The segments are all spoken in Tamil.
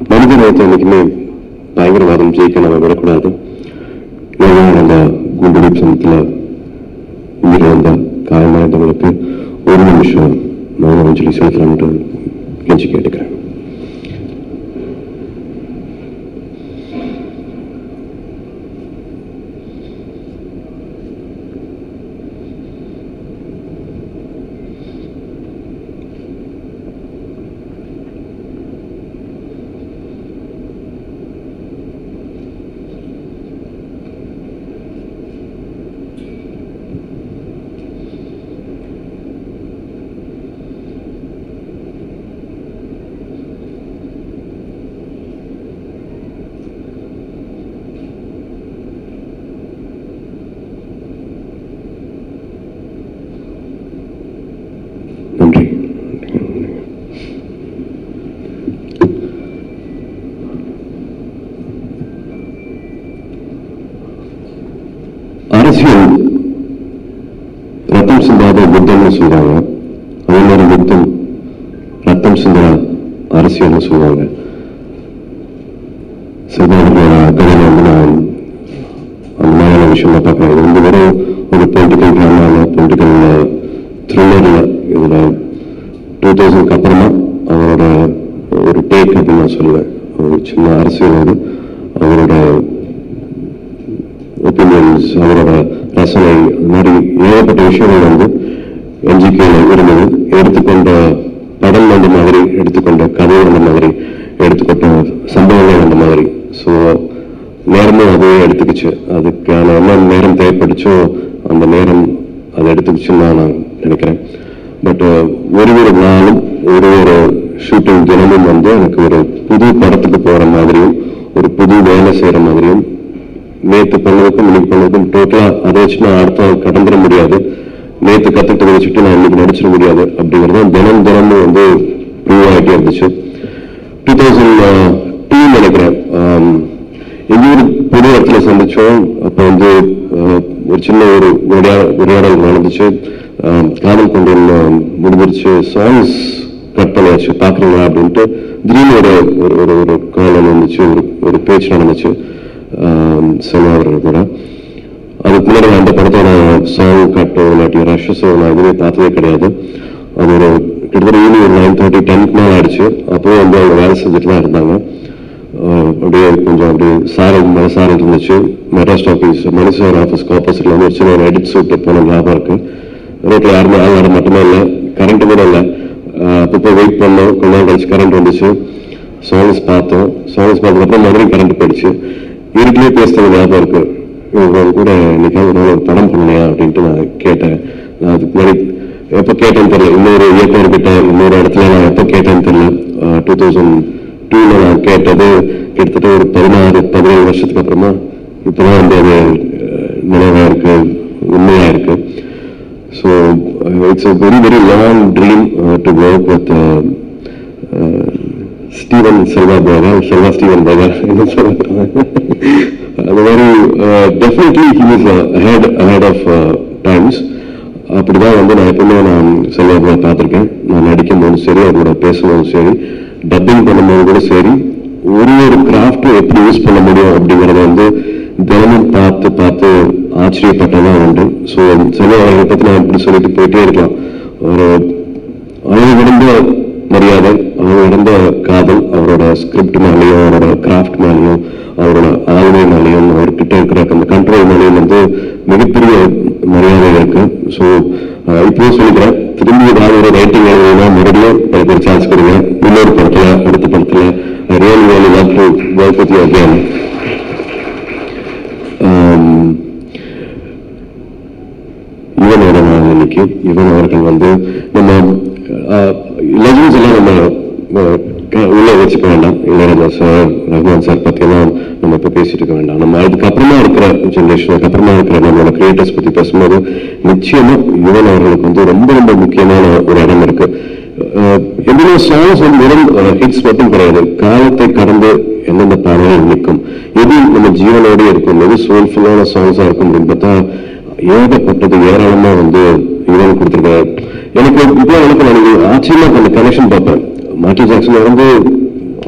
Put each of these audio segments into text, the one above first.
மனித நேரத்தை என்னைக்குமே பயங்கரவாதம் ஜெயிக்க நம்ம விடக்கூடாது ஏன்னா அந்த குண்டுவெடிப்பு சமயத்தில் உயிரிழந்த காயமாயிருந்தவங்களுக்கு ஒரு நிமிஷம் மௌன அஞ்சலி செலுத்தலாம்னு கெஞ்சி கேட்டுக்கிறேன் நன்றி அரசியல் ரத்தம் சிந்தாத புத்தம்னு சொல்றாங்க அதே மாதிரி புத்தம் ரத்தம் சிந்தா அரசியல்னு சொல்லுவாங்க சித்தாந்தங்களோட கதையில வந்து நான் அந்த மாதிரியான விஷயம் தான் பார்க்குறேன் இது வந்து வெறும் ஒரு பொலிட்டிக்கல் ட்ராமாவில் பொலிட்டிக்கல் த்ரில்லரில் இதில் டூ தௌசண்ட்க்கு அப்புறமா அவரோட ஒரு டேக் அப்படின்னு நான் சொல்லுவேன் ஒரு சின்ன அரசியல் அது அவரோட ஒப்பீனியன்ஸ் அவரோட ரசனை அந்த மாதிரி ஏகப்பட்ட விஷயங்கள் வந்து என்ஜிகேல இருந்தது எடுத்துக்கொண்ட படம் அந்த மாதிரி எடுத்துக்கொண்ட கதை அந்த மாதிரி எடுத்துக்கொண்ட சம்பவங்கள் அந்த மாதிரி ஸோ நேரமும் அதே எடுத்துக்கிச்சு அதுக்கான என்ன நேரம் தேவைப்பட்டுச்சோ அந்த நேரம் அதை எடுத்துக்கிச்சுன்னு தான் நான் நினைக்கிறேன் பட் ஒரு ஒரு நாளும் ஒரு ஒரு ஷூட்டிங் தினமும் வந்து எனக்கு ஒரு புது படத்துக்கு போற மாதிரியும் ஒரு புது வேலை செய்யற மாதிரியும் நேத்து பண்ணதுக்கும் இன்னைக்கு பண்ணதுக்கும் டோட்டலா அதை வச்சு நான் அடுத்த நாள் கடந்துட முடியாது நேத்து கத்துக்கிட்டு வச்சுட்டு நான் இன்னைக்கு நடிச்சிட முடியாது அப்படிங்கறது தினம் தினமும் வந்து ப்ரூவ் ஆகிட்டே இருந்துச்சு டூ தௌசண்ட் டூ நினைக்கிறேன் ஆம், எங்கேயும் புது இடத்துல சந்திச்சோம் அப்போ வந்து ஆஹ், ஒரு சின்ன ஒரு உரையா- உரையாடல் நடந்துச்சு ஆம், காதல் கொண்டு முடிஞ்சிருச்சு சாங்ஸ் கட் பண்ணியாச்சு பாக்குறீங்களா அப்படின்ட்டு திடீர்னு ஒரு ஒரு ஒரு ஒரு கால் வந்துச்சு ஒரு ஒரு பேச்சு நடந்துச்சு செல்வா அவர்கள் கூட அதுக்கு முன்னாடி நான் அந்த படத்தோட சாங் கட்டோ இல்லாட்டி ரஷ்ஸோ நான் எதுவுமே பார்த்ததே கிடையாது அது ஒரு கிட்டத்தட்ட ஈவினிங் ஒரு நைன் தேர்ட்டி டென்த் மேலே ஆயிடுச்சு அப்போ வந்து அவங்க வேலை செஞ்சுட்டு தான் இருந்தாங்க ஆஹ் அப்படியே கொஞ்சம் அப்படியே சாரல் மேலே சாரல் இருந்துச்சு மெட்ராஸ் ஆஃபீஸ் மனுஷர் ஆஃபீஸ்க்கு ஆப்போசிட்ல வந்து ஒரு சின்ன ஒரு எடிட் சூட் போன ஞாபகம் இருக்கு ரோட்ல யாருமே ஆள் நட மட்டுமே இல்லை கரண்ட் கூட இல்லை அப்பப்போ வெயிட் பண்ணோம் கொஞ்ச நேரம் கழிச்சு கரண்ட் வந்துச்சு சாங்ஸ் பார்த்தோம் சாங்ஸ் பார்த்ததுக்கப்புறம் மறுபடியும் கரண்ட் போயிடுச்சு இருட்டிலே பேசுறது ஞாபகம் இருக்கு இவங்க கூட இன்னைக்காவது ஒரு நாள் ஒரு படம் பண்ணலையா அப்படின்ட்டு நான் கேட்டேன் நான் அதுக்கு முன்னாடி எப்போ கேட்டேன்னு தெரியல இன்னொரு இயக்குனர்கிட்ட இன்னொரு இடத்துல நான் எப்போ கேட்டேன்னு தெரியல டூ தௌசண்ட் டூல நான் கேட்டது கிட்டத்தட்ட ஒரு பதினாறு பதினேழு வருஷத்துக்கு அப்புறமா இப்பதான் வந்து அது அஹ், நினைவா இருக்கு உண்மையா இருக்கு so it's a very very long dream to work with Steven Selva போகா செல்வா ஸ்டீவன் போகா என்ன சொல்றாங்க அந்த மாதிரி definitely he is ahead ahead of times அப்படிதான் வந்து நான் எப்பவுமே நான் செல்வா போகா பார்த்துருக்கேன் நான் நடிக்கும் போதும் சரி அவரோட பேசும்போதும் சரி டப்பிங் பண்ணும்போது கூட சரி ஒரு ஒரு கிராஃப்டும் எப்படி யூஸ் பண்ண முடியும் அப்படிங்கறத வந்து தினமும் பார்த்து பார்த்து ஆச்சரியப்பட்டதான் உண்டு ஸோ செல்வா அவர்களை பத்தி நான் இப்படி சொல்லிட்டு போயிட்டே இருக்கலாம் ஒரு அளவு கடந்த மரியாதை அளவு கடந்த காதல் அவரோட ஸ்கிரிப்ட் மேலேயும் அவரோட கிராஃப்ட் மேலேயும் அவரோட ஆளுமை மேலேயும் அவர்கிட்ட இருக்கிற அந்த கண்ட்ரோல் மேலேயும் வந்து மிகப்பெரிய மரியாதை இருக்கு ஸோ இப்பவும் சொல்லிக்கிறேன் திரும்பி ஏதாவது ஒரு ரைட்டிங் எழுதுனா மறுபடியும் எனக்கு ஒரு சான்ஸ் கொடுங்க இன்னொரு படத்துல அடுத்த படத்துல really love to work with you again இவனோட நாள் இன்னைக்கு இவன் அவர்கள் வந்து நம்ம லெஜன்ஸ் எல்லாம் நம்ம அஹ், க- உள்ள வச்சுக்க வேண்டாம் இளையராஜா சார் ரஹ்மான் சார் பத்தியெல்லாம் நம்ம இப்ப பேசிட்டு இருக்க வேண்டாம் நம்ம அதுக்கப்புறமா இருக்கிற ஜென்ரேஷன் அதுக்கப்புறமா இருக்கிற நம்மளோட கிரியேட்டர்ஸ் பத்தி பேசும்போது நிச்சயமா யுவன் அவர்களுக்கு வந்து ரொம்ப ரொம்ப முக்கியமான ஒரு இடம் இருக்கு அஹ், எப்படின்னா சாங்ஸ் வந்து வெறும் ஹிட்ஸ் மட்டும் கிடையாது காலத்தை கடந்து எந்தெந்த பாடல்கள் நிற்கும் எது நம்ம ஜீவனோட இருக்கும் எது சோல்ஃபுல்லான சாங்ஸா இருக்கும் அப்படின்னு பார்த்தா ஏகப்பட்டது ஏராளமா வந்து இவன் கொடுத்துருக்காரு எனக்கு இப்போ எனக்கு நான் ஆச்சரியமா அந்த கனெக்ஷன் பார்ப்பேன் மைக்கேல் ஜாக்சன் வந்து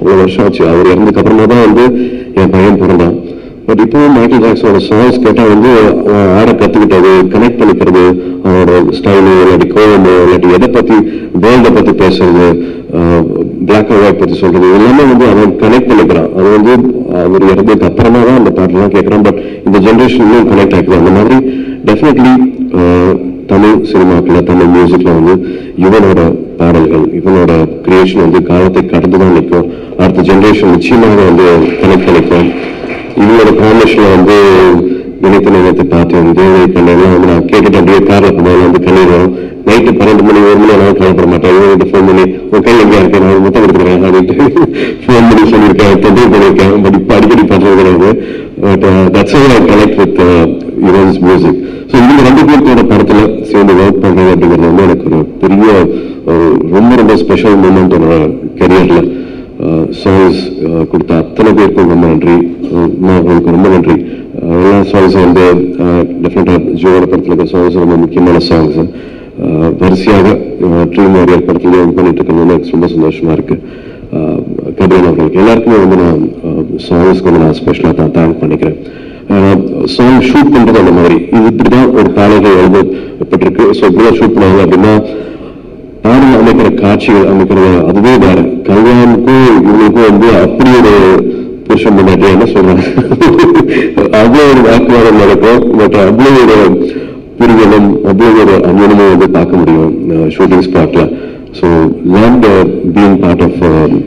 அவ்வளவு வருஷம் ஆச்சு அவர் இறந்ததுக்கு அப்புறமா தான் வந்து என் பையன் பிறந்தான் பட் இப்பவும் மைக்கேல் ஜாக்சனோட சாங்ஸ் கேட்டா வந்து அவன் ஆட கத்துக்கிட்டது கனெக்ட் பண்ணிக்கிறது அவனோட ஸ்டைலு இல்லாட்டி கோவமோ இல்லாட்டி எதை பத்தி வேர்ல்ட பத்தி பேசுறது பிளாக் அண்ட் ஒயிட் பத்தி சொல்றது இது எல்லாமே வந்து அவன் கனெக்ட் பண்ணிக்கிறான் அது வந்து அவர் இறந்ததுக்கு அப்புறமா தான் அந்த பாட்டெல்லாம் கேட்கறான் பட் இந்த ஜென்ரேஷன் இன்னும் கனெக்ட் ஆகிக்குது அந்த மாதிரி டெஃபினெட்லி தமிழ் சினிமாக்குள்ள தமிழ் மியூசிக்ல வந்து இவனோட பாடல்கள் இவனோட கிரியேஷன் வந்து காலத்தை கடந்து தான் நிற்கும் அடுத்த ஜென்ரேஷன் நிச்சயமாக வந்து கனெக்ட் பண்ணிக்கும் இவங்களோட காம்பினேஷன்ல வந்து நினைத்து நினைத்து பார்த்தேன் தேவை கண்ணெல்லாம் வந்து நான் கேட்டுட்டு அப்படியே கார்ல போனாலும் வந்து கண்ணீரும் நைட்டு பன்னெண்டு மணி ஒரு மணி ஆனாலும் கவலைப்பட மாட்டேன் இவங்க ஃபோன் பண்ணி உன் கை எங்கேயா இருக்கேன் நான் முத்தம் கொடுக்குறேன் அப்படின்ட்டு ஃபோன் பண்ணி சொல்லியிருக்கேன் தொந்தரவு பண்ணியிருக்கேன் பட் இப்போ அடிக்கடி பண்றது கிடையாது but that's I connect with Yuvan's music so இவங்க ரெண்டு பேர்த்தோட படத்துல சேர்ந்து ஒர்க் பண்றது அப்படிங்கிறது வந்து எனக்கு ஒரு பெரிய ஒரு ரொம்ப ரொம்ப ஸ்பெஷல் மூமெண்ட் என்னோட கெரியர்ல சாங்ஸ் கொடுத்த அத்தனை பேருக்கும் ரொம்ப நன்றி அஹ் நான் உங்களுக்கு ரொம்ப நன்றி அஹ் எல்லா சாங்ஸ் வந்து டெஃபினட்டா ஜோட படத்துல இருக்க சாங்ஸ் ரொம்ப முக்கியமான சாங்ஸ் வரிசையாக ட்ரீம் வாரியர் படத்துல ஒர்க் பண்ணிட்டு இருக்கிறது வந்து எனக்கு ரொம்ப சந்தோஷமா இருக்கு அஹ் கபிலன் அவர்களுக்கு எல்லாருக்குமே வந்து நான் சாங்ஸ்க்கு வந்து நான் ஸ்பெஷலாக தான் தேங்க் பண்ணிக்கிறேன் சாங் ஷூட் பண்றது அந்த மாதிரி இது இப்படிதான் ஒரு பாடல்கள் எழுதப்பட்டிருக்கு ஸோ இப்படிதான் ஷூட் பண்ணாங்க அப்படின்னா பாடல் அமைக்கிற காட்சிகள் அமைக்கிறது அதுவே வேற கல்யாணுக்கும் இவங்களுக்கும் வந்து அப்படி ஒரு புருஷன் முன்னாடி என்ன சொல்றாங்க அவ்வளோ ஒரு வாக்குவாதம் நடக்கும் பட் அவ்வளோ ஒரு புரிதலும் அவ்வளோ ஒரு அந்நியமும் வந்து பார்க்க முடியும் ஷூட்டிங் ஸ்பாட்ல so land being part of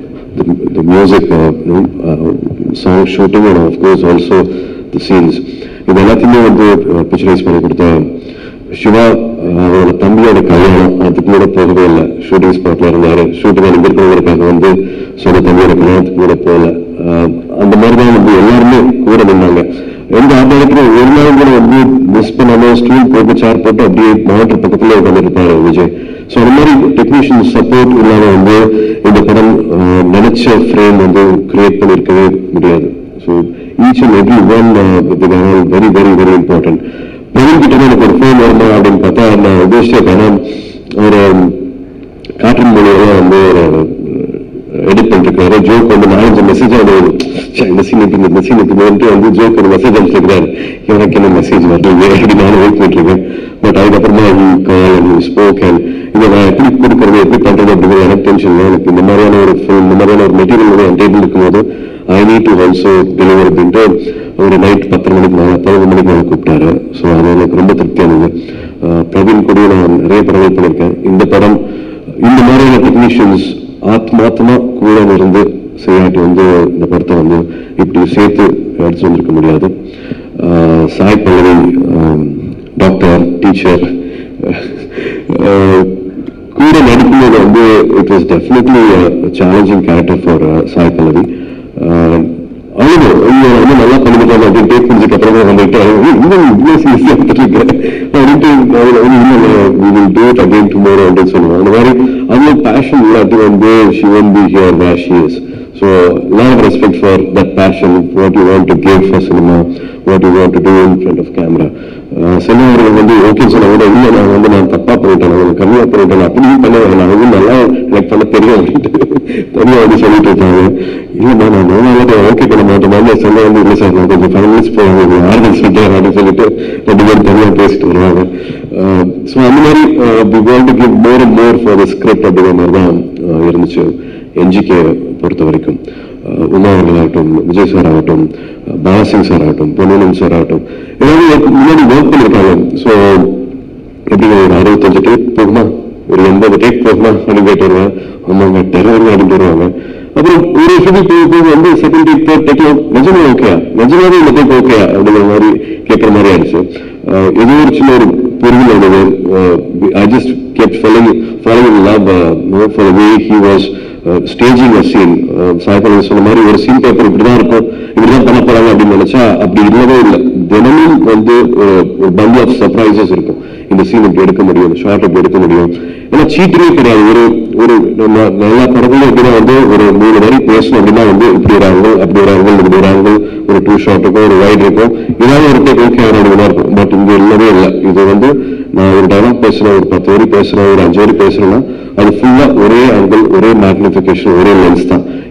the music, uh, you know, uh, song shooting and of course also the scenes. இது எல்லாத்தையுமே வந்து பிக்சரைஸ் பண்ணி கொடுத்த சிவா அஹ், அவரோட தம்பியோட கல்யாணம் அதுக்கு கூட போகவே இல்லை ஷூட்டிங் ஸ்பாட்ல இருந்தாரு ஷூட்டிங் இங்க இருக்கிறவங்களுக்காக வந்து சொந்த தம்பியோட கல்யாணத்துக்கு கூட போகல அஹ், அந்த மாதிரி தான் வந்து எல்லாருமே கூட நின்னாங்க எந்த ஆட்டத்துல ஒரு நாள் கூட வந்து மிஸ் பண்ணாம ஸ்டூல் போட்டு சேர் போட்டு அப்படியே மாவட்ட பக்கத்துல உட்காந்துருப்பாரு விஜய் ஸோ அந்த மாதிரி டெக்னீஷியன் சப்போர்ட் இல்லாம வந்து இந்த படம் அஹ், நினைச்ச ஃப்ரேம் வந்து கிரியேட் பண்ணிருக்கவே முடியாது so each and every one very very very important Praveen கிட்ட எனக்கு ஒரு ஃபோன் வருமா அப்படின்னு பார்த்தா நான் உபயோகிச்சேன் ஏன்னா ஒரு காற்றின் மொழியெல்லாம் வந்து ஒரு எடிட் பண்ணிருக்காரு ஜோக் வந்து நாலஞ்சு மெசேஜ் வந்து ச்சே, இந்த சீன் இப்படி இந்த சீன் இப்படி வந்து ஜோக் ஒரு மெசேஜ் அனுப்பிச்சிருக்காரு எனக்கு என்ன மெசேஜ் வரலையே அப்படி நானும் வெயிட் பண்ணிட்டு இருக்கேன் பட் அதுக்கப்புறமா he call and he spoke and இதை நான் எப்படி கொடுக்கறது எப்படி பண்றது அப்படிங்கிறது எனக்கு டென்ஷன் இல்லை எனக்கு இந்த மாதிரியான ஒரு film இந்த மாதிரியான ஒரு மெட்டீரியல் வந்து என் டேபிள் இருக்கும்போது I need to also deliver அப்படின்ட்டு ஒரு நைட் பத்தரை மணிக்கு மேலே பதினொன்று மணிக்கு மேலே கூப்பிட்டாரு ஸோ அது எனக்கு ரொம்ப திருப்தியானது அஹ் பிரவீன் கூட நான் நிறைய படங்கள் பண்ணியிருக்கேன் இந்த படம் இந்த மாதிரியான டெக்னீஷியன்ஸ் ஆத்மாத்தமா கூட இருந்து செய்யாட்டி வந்து இந்த படத்தை வந்து இப்படி சேர்த்து எடுத்து வந்திருக்க முடியாது அஹ் சாய் பல்லவி டாக்டர் டீச்சர் கூட நடிக்கும்போது வந்து it was definitely challenging character for Sai Pallavi அழுது ஐயோ வந்து நல்லா பண்ணிருக்காங்க அப்படின்னு டேக் முடிஞ்சதுக்கு அப்புறமா வந்துட்டு இன்னும் இவ்வளோ சீரியஸாக எடுத்துருக்கேன் அப்படின்ட்டு அதில் வந்து இன்னும் we will do it again tomorrow அப்படின்னு சொல்லுவாங்க அந்த மாதிரி அவ்வளோ பேஷன் இல்லாட்டி வந்து she won't be here where she is so lot of respect for that passion what you want to give for cinema what you want to do in front of camera சில அவர்கள் வந்து ஓகே சொன்ன கூட இல்லை நான் வந்து நான் தப்பா பண்ணிட்டேன் நான் கம்மியா பண்ணிட்டேன் அப்படியும் பண்ண நான் வந்து நல்லா எனக்கு பண்ண தெரியும் அப்படின்ட்டு தனியாக வந்து சொல்லிட்டு இருக்காங்க இல்லைம்மா நான் நானும் ஓகே பண்ண மாட்டேன் நான் சொல்ல வந்து இல்லை சார் நான் கொஞ்சம் ஃபைவ் மினிட்ஸ் போய் உங்களுக்கு ஆறுதல் சொல்லிட்டேன் அப்படின்னு சொல்லிட்டு ரெண்டு பேரும் தனியாக பேசிட்டு வருவாங்க ஸோ அந்த மாதிரி we want to give more and more for the script அப்படிங்கிற மாதிரி தான் uh, இருந்துச்சு என்ஜிகே பொறுத்த வரைக்கும் அஹ் உமா அவர்களாகட்டும் விஜய் சார் ஆகட்டும் அஹ் பாலசிங் சார் ஆகட்டும் பொன்னியின் சார் ஆகட்டும் எல்லாரும் எனக்கு முன்னாடி ஒர்க் பண்ணியிருக்காங்க ஸோ எப்படி ஒரு அறுபத்தஞ்சு டேக் போகுமா ஒரு எண்பது டேக் போகுமா அப்படின்னு கேட்டு வருவேன் ஆமாங்க டெரர் அப்படின்னு வருவாங்க அப்புறம் ஒரு ஷூட்டிங் போய் போய் வந்து செகண்ட் டேக் தேர்ட் டேக்ல நிஜமா ஓகேயா நிஜமாவே இந்த டேக் ஓகேயா அப்படிங்கிற மாதிரி கேட்குற மாதிரி ஆயிடுச்சு அஹ் ஏதோ ஒரு சின்ன ஒரு பொருள் இருந்தது I just kept following following love for the way he was staging a scene Saibalan சொன்ன மாதிரி ஒரு சீன் பேப்பர் இப்படிதான் இருக்கும் இப்படிதான் பண்ண போறாங்க அப்படின்னு நினைச்சா அப்படி இல்லவே இல்லை தினமும் வந்து ஒரு ஒரு பண்ட் ஆஃப் சர்ப்ரைசஸ் இருக்கும் இந்த சீன் இப்படி எடுக்க முடியும் ஷார்ட் இப்படி எடுக்க முடியும் ஏன்னா சீட்டிங்கே கிடையாது ஒரு ஒரு நம்ம எல்லா படத்துலையும் எப்படின்னா வந்து ஒரு மூணு வரி பேசணும் அப்படின்னா வந்து இப்படி ஒரு ஆங்கிள் அப்படி ஒரு ஆங்கிள் இப்படி ஒரு ஆங்கிள் ஒரு டூ ஷாட் இருக்கும் ஒரு வைட் இருக்கும் ஏதாவது ஒரு டேக் ஓகே ஆகிறதா இருக்கும் பட் இங்க இல்லவே இல்லை இது வந்து நான் ஒரு டைலாக் பேசுறேன் ஒரு பத்து வரி பேசுறேன் ஒரு அஞ்சு வரி பேசுறேன்னா அது ஃபுல்லா ஒரே ஆங்கிள் ஒரே மேக்னிஃபிகேஷன் ஒரே லென்ஸ் தான்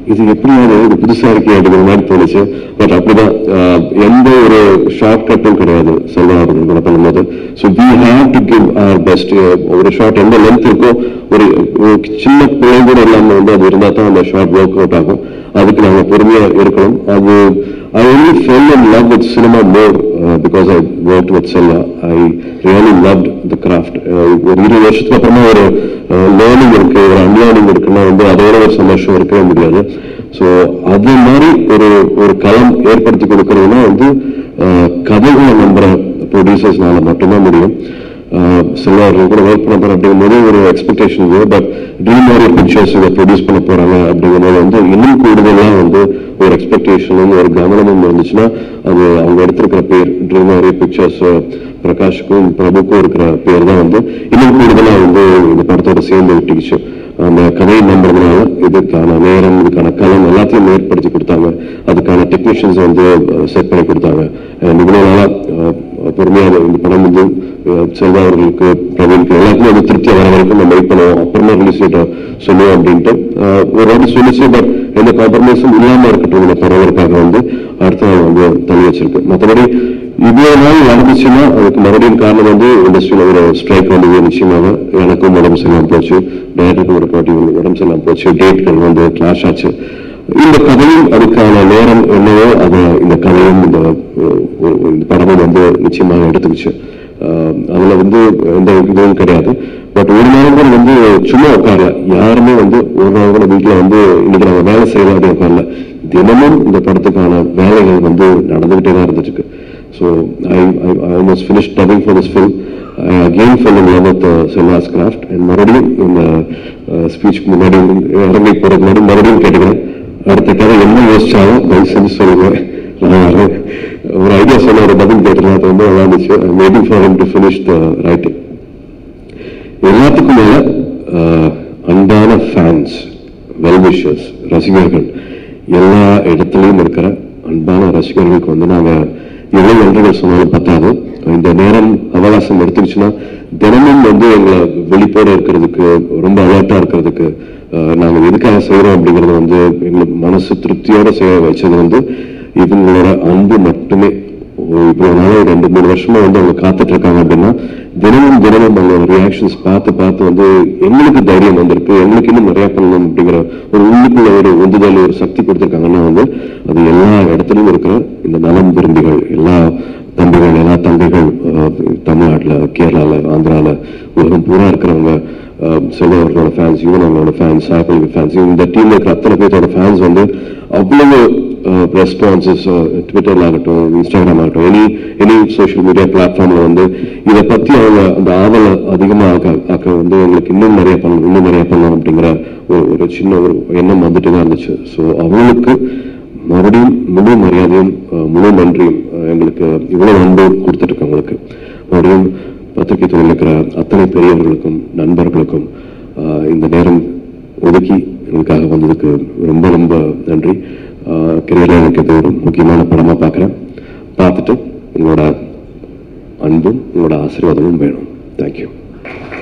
இது எப்படியாவது இது புதுசா இருக்கே அப்படிங்கிற மாதிரி தோணுச்சு பட் அப்படிதான் ஆஹ், எந்த ஒரு ஷார்ட் கட்டும் கிடையாது செல்வா அவர்கள் கூட பண்ணும்போது so we have to give our best ஒரு ஷார்ட் எந்த லென்த் இருக்கோ ஒரு ஒரு சின்ன பிழை கூட இல்லாம வந்து அது இருந்தா தான் அந்த ஷார்ட் ஒர்க் அவுட் ஆகும் அதுக்கு நாங்க பொறுமையா இருக்கணும் அது ஐ only fell in love with cinema more uh, because I worked with Selva. I really loved the craft. Uh, ஒரு இருபது வருஷத்துக்கு அப்புறமா ஒரு லேர்னிங் இருக்கு ஒரு அன்லேர்னிங் இருக்குன்னா வந்து அதோட ஒரு சந்தோஷம் இருக்கவே முடியாது ஸோ அது மாதிரி ஒரு ஒரு களம் ஏற்படுத்தி கொடுக்கறதுனா வந்து uh, கதைகளை நம்புற ப்ரொடியூசர்ஸ்னால மட்டும்தான் முடியும் சில அவர்கள் கூட ஒர்க் பண்ண போறோம் அப்படிங்கும்போது ஒரு எக்ஸ்பெக்டேஷன் பட் ட்ரீம் மாதிரி பிக்சர்ஸ் இதை ப்ரொடியூஸ் பண்ண போறாங்க அப்படிங்கும்போது வந்து இன்னும் கூடுதலாக வந்து ஒரு எக்ஸ்பெக்டேஷனும் ஒரு கவனமும் இருந்துச்சுன்னா அது அவங்க எடுத்திருக்கிற பேர் ட்ரீம் மாதிரி பிக்சர்ஸ் பிரகாஷுக்கும் பிரபுக்கும் இருக்கிற பேர் தான் வந்து இன்னும் கூடுதலாக வந்து இந்த படத்தோட சேர்ந்து விட்டுக்கிச்சு அந்த கதையை நம்புறதுனால இதுக்கான நேரம் இதுக்கான களம் எல்லாத்தையும் ஏற்படுத்தி கொடுத்தாங்க அதுக்கான டெக்னீஷியன்ஸ் வந்து செட் பண்ணி கொடுத்தாங்க And இவ்வளவு நாளா அஹ், பொறுமையாக இந்த படம் வந்து அஹ், செல்வா அவர்களுக்கு பிரவீனுக்கு எல்லாருக்குமே வந்து திருப்தியா வர வரைக்கும் நம்ம வெயிட் பண்ணுவோம் அப்புறமா ரிலீஸ் டேட்டை சொல்லுவோம் அப்படின்ட்டு அஹ், ஒரு வாட்டி சொல்லிச்சு பட் எந்த காம்ப்ரமைஸும் இல்லாம இருக்கட்டும் இந்த பரவலுக்காக வந்து அடுத்த நாள் வந்து தள்ளி வச்சிருக்கு மற்றபடி இவ்வளவு நாள் நடந்துச்சுன்னா அதுக்கு மறுபடியும் காரணம் வந்து இண்டஸ்ட்ரியில ஒரு ஸ்ட்ரைக் வந்தது நிச்சயமாக எனக்கும் உடம்பு சரியில்லாம போச்சு டைரக்டருக்கு ஒரு பாட்டி உடம்பு சரியில்லாம போச்சு டேட்கள் வந்து கிளாஷ் ஆச்சு இந்த கதையும் அதுக்கான நேரம் என்னவோ அதை இந்த கதையும் இந்த அஹ், ஒரு- இந்த படமும் வந்து நிச்சயமாக எடுத்துக்கிச்சு அஹ், அதுல வந்து எந்த இதுவும் கிடையாது பட் ஒரு நேரம் கூட வந்து சும்மா உட்காரல யாருமே வந்து ஒரு நாள் கூட வீட்டுல வந்து இன்னைக்கு நாங்க வேலை செய்யலாம் அப்படின்னு உட்காரல தினமும் இந்த படத்துக்கான வேலைகள் வந்து நடந்துகிட்டே தான் இருந்துட்டு இருக்கு so I I almost finish dubbing for this film I again fall in love with Selva's craft and மறுபடியும் இந்த ஸ்பீச்சுக்கு முன்னாடி இறங்கி போறதுக்கு முன்னாடி மறுபடியும் கேட்டுக்கிறேன் அடுத்த கதை என்ன யோசிச்சாலும் தயவு செஞ்சு சொல்லுங்க நான் வரேன். ஒரு ஐடியா சொன்ன ஒரு பதில் கேட்டுலாம் அது வந்து நல்லா இருந்துச்சு waiting for him to finish the writing எல்லாத்துக்கும் மேல அஹ், அன்பான ஃபேன்ஸ் வெல்விஷர்ஸ் ரசிகர்கள் எல்லா இடத்துலயும் இருக்கிற அன்பான ரசிகர்களுக்கு வந்து நாங்க எவ்வளவு நன்றிகள் சொன்னாலும் பத்தாது இந்த நேரம் அவகாசம் எடுத்துருச்சுன்னா தினமும் வந்து எங்களை வெளிப்போட இருக்கிறதுக்கு ரொம்ப அலர்ட்டா இருக்கிறதுக்கு அஹ், நாங்க எதுக்காக செய்யறோம் அப்படிங்கறது வந்து எங்களுக்கு மனசு திருப்தியோட செய்ய வச்சது வந்து இவங்களோட அன்பு மட்டுமே ஒரு இவ்வளவு நாள் ஒரு ரெண்டு மூணு வருஷமா வந்து அவங்க காத்துட்டு இருக்காங்க அப்படின்னா தினமும் தினமும் அவங்க ரியாக்ஷன்ஸ் பார்த்து பார்த்து வந்து எங்களுக்கு தைரியம் வந்திருக்கு எங்களுக்கு இன்னும் நிறைய பண்ணணும் அப்படிங்கிற ஒரு உள்ளுக்குள்ள ஒரு உந்துதல் ஒரு சக்தி கொடுத்திருக்காங்கன்னா வந்து அது எல்லா இடத்துலயும் இருக்கிற இந்த நலம் விரும்பிகள் எல்லா தம்பிகள் எல்லா தங்கைகள் அஹ், தமிழ்நாட்டுல கேரளால ஆந்திரால உலகம் பூரா இருக்கிறவங்க செல்வர்களோட ஃபேன்ஸ் யுவன் அவங்களோட ஃபேன்ஸ் சாப்பிள் ஃபேன்ஸ் இந்த டீம்ல இருக்கிற அத்தனை பேர்த்தோட ஃபேன்ஸ் வந்து அவ்வளவு ரெஸ்பான்சஸ் ட்விட்டர்ல ஆகட்டும் இன்ஸ்டாகிராம் ஆகட்டும் எனி எனி சோஷியல் மீடியா பிளாட்ஃபார்ம்ல வந்து இதை பத்தி அவங்க அந்த ஆவலை அதிகமா ஆக்க ஆக்க வந்து எங்களுக்கு இன்னும் நிறைய பண்ணணும் இன்னும் நிறைய பண்ணணும் அப்படிங்கிற ஒரு ஒரு சின்ன ஒரு எண்ணம் வந்துட்டு தான் இருந்துச்சு ஸோ அவங்களுக்கு மறுபடியும் முழு மரியாதையும் அஹ், முழு நன்றியும் அஹ், எங்களுக்கு இவ்வளவு அன்பு கொடுத்துட்டு இருக்கவங்களுக்கு மறுபடியும் பத்திரிகை துறையில் இருக்கிற அத்தனை பெரியவர்களுக்கும் நண்பர்களுக்கும் அஹ், இந்த நேரம் ஒதுக்கி எங்களுக்காக வந்ததுக்கு ரொம்ப ரொம்ப நன்றி கெரியரில் எனக்கு இது ஒரு முக்கியமான படமா பார்க்குறேன் பார்த்துட்டு உங்களோட அன்பும் உங்களோட ஆசீர்வாதமும் வேணும் தேங்க்யூ